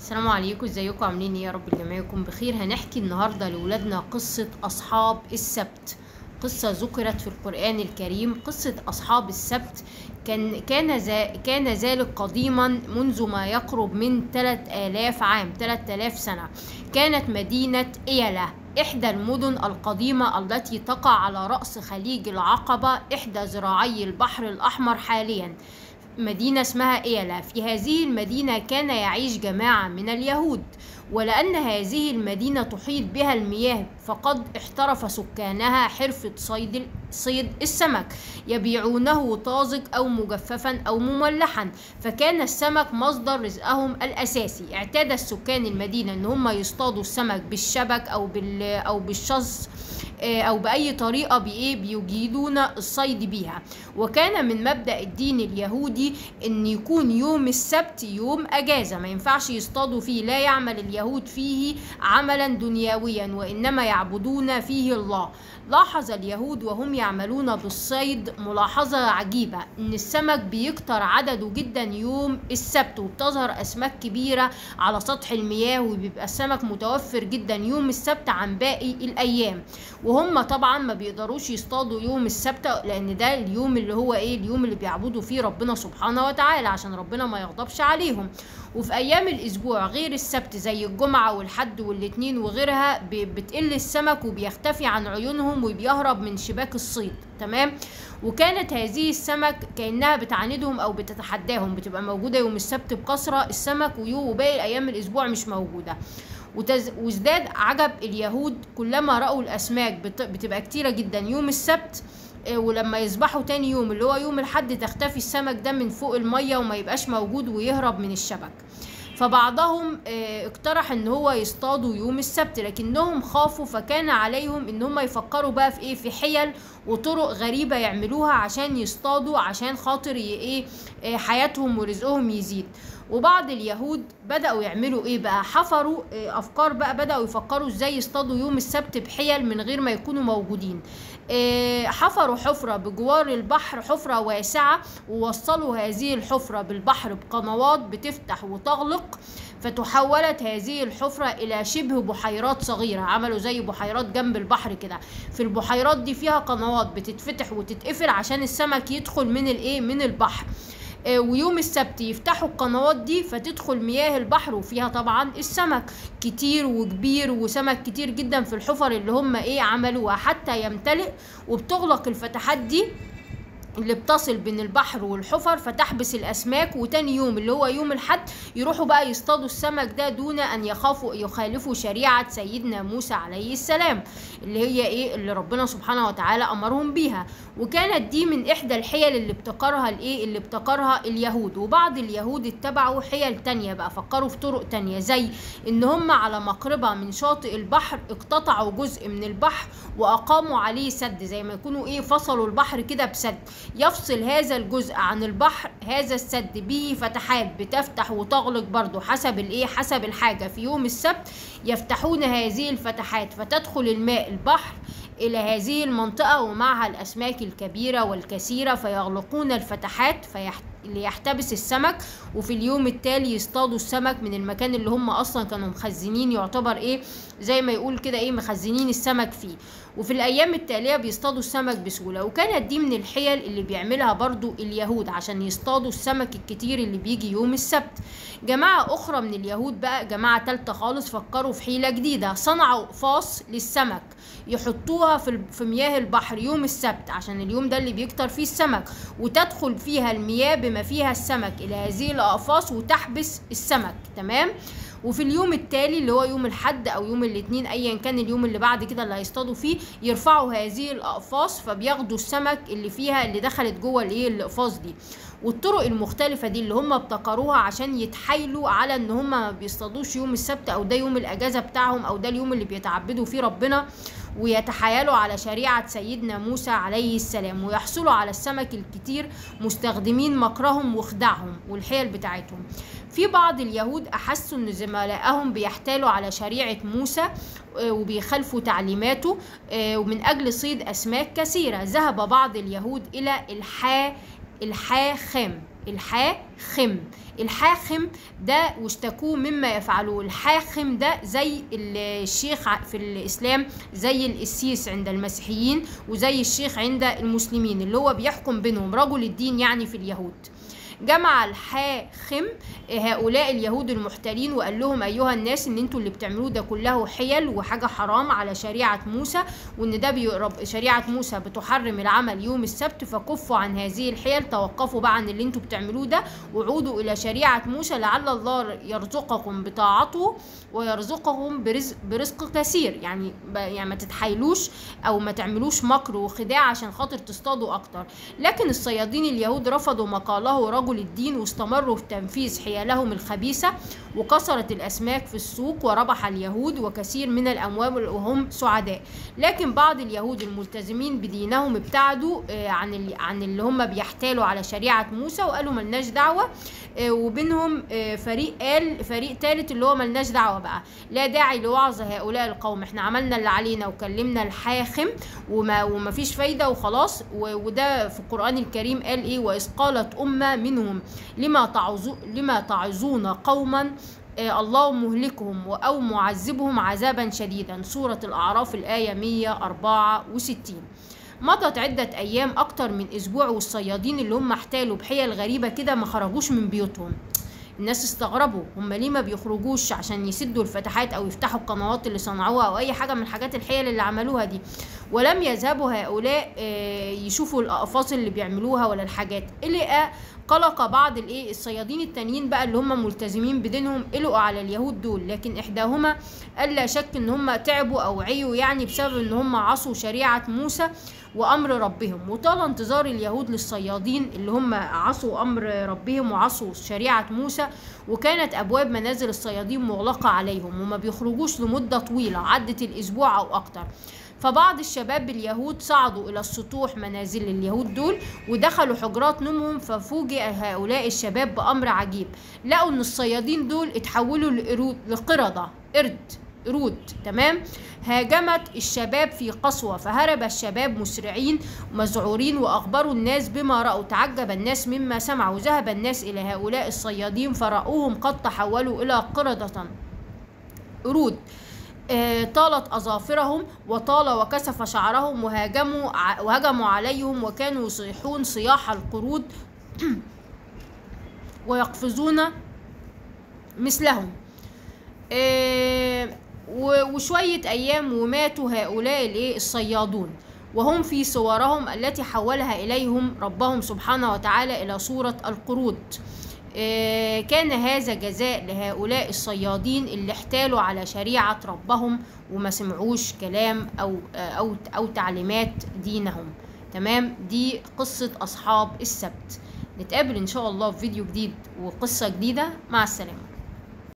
السلام عليكم ازيكم عاملين ايه يا رب الجميع يكون بخير هنحكي النهارده لاولادنا قصه اصحاب السبت قصة ذكرت في القرآن الكريم قصة أصحاب السبت كان كان ذا كان ذلك قديما منذ ما يقرب من 3000 عام 3000 سنة كانت مدينة إيلة إحدى المدن القديمة التي تقع على رأس خليج العقبة إحدى ذراعي البحر الأحمر حاليا مدينة اسمها إيلا في هذه المدينة كان يعيش جماعة من اليهود ولأن هذه المدينة تحيط بها المياه فقد احترف سكانها حرفة صيد صيد السمك يبيعونه طازج أو مجففا أو مملحا فكان السمك مصدر رزقهم الأساسي اعتاد السكان المدينة إن هم يصطادوا السمك بالشبك أو بال أو بالشظ او باي طريقه بايه بيجيدون الصيد بيها وكان من مبدا الدين اليهودي ان يكون يوم السبت يوم اجازه ما ينفعش يصطادوا فيه لا يعمل اليهود فيه عملا دنيويا وانما يعبدون فيه الله لاحظ اليهود وهم يعملون بالصيد ملاحظة عجيبة إن السمك بيكتر عدده جدا يوم السبت وبتظهر أسماك كبيرة على سطح المياه وبيبقى السمك متوفر جدا يوم السبت عن باقي الأيام وهم طبعا ما بيقدروش يصطادوا يوم السبت لأن ده اليوم اللي هو إيه اليوم اللي بيعبدوا فيه ربنا سبحانه وتعالى عشان ربنا ما يغضبش عليهم وفي ايام الاسبوع غير السبت زي الجمعه والحد والاثنين وغيرها بتقل السمك وبيختفي عن عيونهم وبيهرب من شباك الصيد تمام وكانت هذه السمك كانها بتعاندهم او بتتحداهم بتبقى موجوده يوم السبت بكثره السمك وباقي ايام الاسبوع مش موجوده وتز... وازداد عجب اليهود كلما رأوا الأسماك بت... بتبقى كتيرة جدا يوم السبت ولما يصبحوا تاني يوم اللي هو يوم الحد تختفي السمك ده من فوق المية وما يبقاش موجود ويهرب من الشبك فبعضهم اقترح ان هو يصطادوا يوم السبت لكنهم خافوا فكان عليهم ان هم يفكروا بقى في ايه في حيل وطرق غريبة يعملوها عشان يصطادوا عشان خاطر ايه حياتهم ورزقهم يزيد وبعض اليهود بدأوا يعملوا ايه بقى حفروا افكار بقى بدأوا يفكروا ازاي يصطادوا يوم السبت بحيل من غير ما يكونوا موجودين حفروا حفرة بجوار البحر حفرة واسعة ووصلوا هذه الحفرة بالبحر بقنوات بتفتح وتغلق فتحولت هذه الحفرة إلى شبه بحيرات صغيرة عملوا زي بحيرات جنب البحر كده في البحيرات دي فيها قنوات بتتفتح وتتقفل عشان السمك يدخل من الايه من البحر ويوم السبت يفتحوا القنوات دي فتدخل مياه البحر وفيها طبعا السمك كتير وكبير وسمك كتير جدا في الحفر اللي هم ايه عملوها حتى يمتلئ وبتغلق الفتحات دي اللي بتصل بين البحر والحفر فتحبس الاسماك وتاني يوم اللي هو يوم الحد يروحوا بقى يصطادوا السمك ده دون ان يخافوا يخالفوا شريعه سيدنا موسى عليه السلام اللي هي ايه اللي ربنا سبحانه وتعالى امرهم بيها وكانت دي من احدى الحيل اللي ابتكرها الايه اللي ابتكرها اليهود وبعض اليهود اتبعوا حيل تانية بقى فكروا في طرق تانية زي ان هم على مقربة من شاطئ البحر اقتطعوا جزء من البحر واقاموا عليه سد زي ما يكونوا ايه فصلوا البحر كده بسد يفصل هذا الجزء عن البحر هذا السد به فتحات بتفتح وتغلق برضو حسب الايه حسب الحاجة في يوم السبت يفتحون هذه الفتحات فتدخل الماء البحر إلى هذه المنطقة ومعها الأسماك الكبيرة والكثيرة فيغلقون الفتحات فيحت... ليحتبس السمك وفي اليوم التالي يصطادوا السمك من المكان اللي هم اصلا كانوا مخزنين يعتبر ايه زي ما يقول كده ايه مخزنين السمك فيه وفي الايام التاليه بيصطادوا السمك بسهوله وكانت دي من الحيل اللي بيعملها برضو اليهود عشان يصطادوا السمك الكتير اللي بيجي يوم السبت جماعه اخرى من اليهود بقى جماعه تالته خالص فكروا في حيله جديده صنعوا اقفاص للسمك يحطوها في في مياه البحر يوم السبت عشان اليوم ده اللي بيكتر فيه السمك وتدخل فيها المياه بما فيها السمك الى هذه الاقفاص وتحبس السمك تمام وفي اليوم التالي اللي هو يوم الحد او يوم الاثنين ايا كان اليوم اللي بعد كده اللي هيصطادوا فيه يرفعوا هذه الاقفاص فبياخدوا السمك اللي فيها اللي دخلت جوه الايه الاقفاص دي والطرق المختلفة دي اللي هم ابتكروها عشان يتحايلوا على ان هم ما بيصطادوش يوم السبت او ده يوم الاجازة بتاعهم او ده اليوم اللي بيتعبدوا فيه ربنا ويتحايلوا على شريعة سيدنا موسى عليه السلام ويحصلوا على السمك الكتير مستخدمين مكرهم وخدعهم والحيل بتاعتهم في بعض اليهود أحسوا أن زملائهم بيحتالوا على شريعة موسى وبيخالفوا تعليماته ومن أجل صيد أسماك كثيرة ذهب بعض اليهود إلى الحا الحاخام الحاخم الحاخم ده واشتكوه مما يفعلوه الحاخم ده زي الشيخ ع- في الإسلام زي القسيس عند المسيحيين وزي الشيخ عند المسلمين اللي هو بيحكم بينهم رجل الدين يعني في اليهود جمع الحاخم هؤلاء اليهود المحتلين وقال لهم ايها الناس ان انتوا اللي بتعملوه ده كله حيل وحاجه حرام على شريعه موسى وان ده بيقرب شريعه موسى بتحرم العمل يوم السبت فكفوا عن هذه الحيل توقفوا بقى عن اللي انتوا بتعملوه ده وعودوا الى شريعه موسى لعل الله يرزقكم بطاعته ويرزقهم برزق, برزق كثير يعني ب- يعني ما تتحايلوش او ما تعملوش مكر وخداع عشان خاطر تصطادوا اكتر لكن الصيادين اليهود رفضوا ما قاله رجل الدين واستمروا في تنفيذ حيالهم الخبيثة وكسرت الأسماك في السوق وربح اليهود وكثير من الأموال وهم سعداء لكن بعض اليهود الملتزمين بدينهم ابتعدوا آه، عن اللي عن اللي هم بيحتالوا على شريعة موسى وقالوا ملناش دعوة آه، وبينهم آه، فريق قال فريق ثالث اللي هو ملناش دعوة بقى لا داعي لوعظ هؤلاء القوم احنا عملنا اللي علينا وكلمنا الحاخم وما وما فيش فايدة وخلاص و- وده في القرآن الكريم قال ايه وإذ قالت أمة منهم لما تعظو لما تعظون قوما آه، الله مهلكهم أو معذبهم عذابا شديدا سورة الأعراف الآية 164 مضت عدة أيام أكتر من أسبوع والصيادين اللي هم احتالوا بحيل غريبة كده ما خرجوش من بيوتهم الناس استغربوا هم ليه ما بيخرجوش عشان يسدوا الفتحات او يفتحوا القنوات اللي صنعوها او اي حاجه من الحاجات الحيل اللي عملوها دي ولم يذهبوا هؤلاء آه، يشوفوا الاقفاص اللي بيعملوها ولا الحاجات اللي قلق بعض الايه الصيادين التانيين بقى اللي هم ملتزمين بدينهم قلقوا على اليهود دول لكن احداهما قال لا شك ان هم تعبوا او عيوا يعني بسبب ان هم عصوا شريعه موسى وامر ربهم وطال انتظار اليهود للصيادين اللي هم عصوا امر ربهم وعصوا شريعه موسى وكانت ابواب منازل الصيادين مغلقه عليهم وما بيخرجوش لمده طويله عدت الاسبوع او اكتر فبعض الشباب اليهود صعدوا الى السطوح منازل اليهود دول ودخلوا حجرات نومهم ففوجئ هؤلاء الشباب بامر عجيب لقوا ان الصيادين دول اتحولوا لقرود لقردة قرد قرود تمام هاجمت الشباب في قسوة فهرب الشباب مسرعين مذعورين وأخبروا الناس بما رأوا تعجب الناس مما سمعوا ذهب الناس إلى هؤلاء الصيادين فرأوهم قد تحولوا إلى قردة قرود آه، طالت أظافرهم وطال وكسف شعرهم وهاجموا ع- وهجموا عليهم وكانوا يصيحون صياح القرود ويقفزون مثلهم آه، و- وشوية أيام وماتوا هؤلاء الإيه الصيادون وهم في صورهم التي حولها إليهم ربهم سبحانه وتعالى إلى صورة القرود آه، كان هذا جزاء لهؤلاء الصيادين اللي احتالوا على شريعة ربهم وما سمعوش كلام أو آه، أو أو تعليمات دينهم تمام دي قصة أصحاب السبت نتقابل إن شاء الله في فيديو جديد وقصة جديدة مع السلامة